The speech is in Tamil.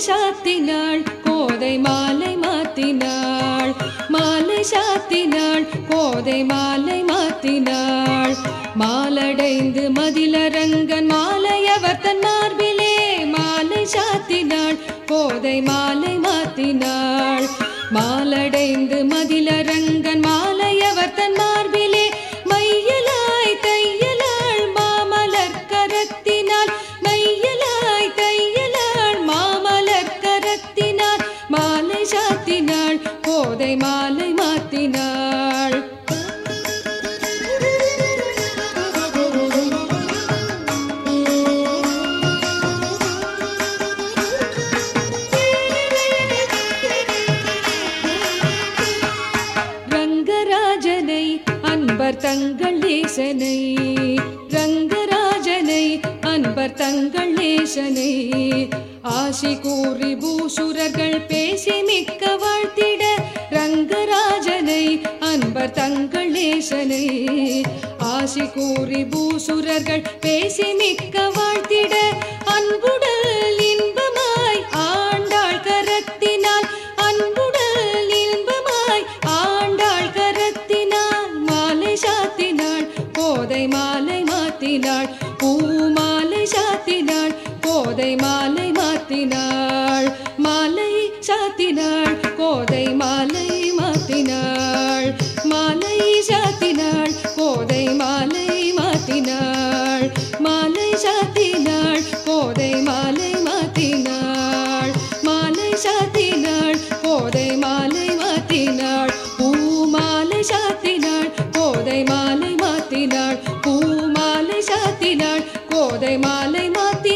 சாத்தினாள் கோதை மாலை மாத்தினாள் மாலை சாத்தினாள் கோதை மாலை மாத்தினாள் மாலடைந்து மதிலரங்கன் மாலையவர் தன் மார்பிலே மாலை சாத்தினாள் கோதை மாலை மாத்தினாள் மாலடைந்து மதிலரங்கன் மாலையவர் தன் மார்பிலே மையலாய் தையலாள் மாமலர் கரத்தினாள் மையலாய் தையலாள் மாமலர் கரத்தினாள் மாலை சாத்தினாள் கோதை மாலை மாத்தினாள் ரங்கராஜனை அன்பர் தங்கள் நேசனை ரங்கராஜனை அன்பர் தங்கள் நேசனை ஆசி கூறி பூசுரர்கள் பேசி மிக்க வாழ்த்திட ரங்கராஜனை அன்பர் தங்கள் நேசனை ஆசி கூறி பூசுரர்கள் பேசி மிக்க வாழ்த்திட அன்புடல் இன்பமாய் ஆண்டாள் கரத்தினால் அன்புடல் இன்பமாய் ஆண்டாள் கரத்தினால் மாலை சாத்தினாள் கோதை மாலை மாத்தினாள் பூமாலை சாத்தினாள் கோதை மாலை மாத்தினாள் மாலை சாத்தினாள் கோதை மாலை மாத்தினாள் மாலை சாத்தினாள் கோதை மாலை மாத்தினாள் மாலை சாத்தினாள் கோதை மாலை மாத்தினாள் மாலை சாத்தினாள் கோதை மாலை மாத்தினாள் பூமாலை சாத்தினாள் கோதை மாலை மாத்தினாள் பூமாலை சாத்தினாள் கோதை மாலை மாத்தினாள்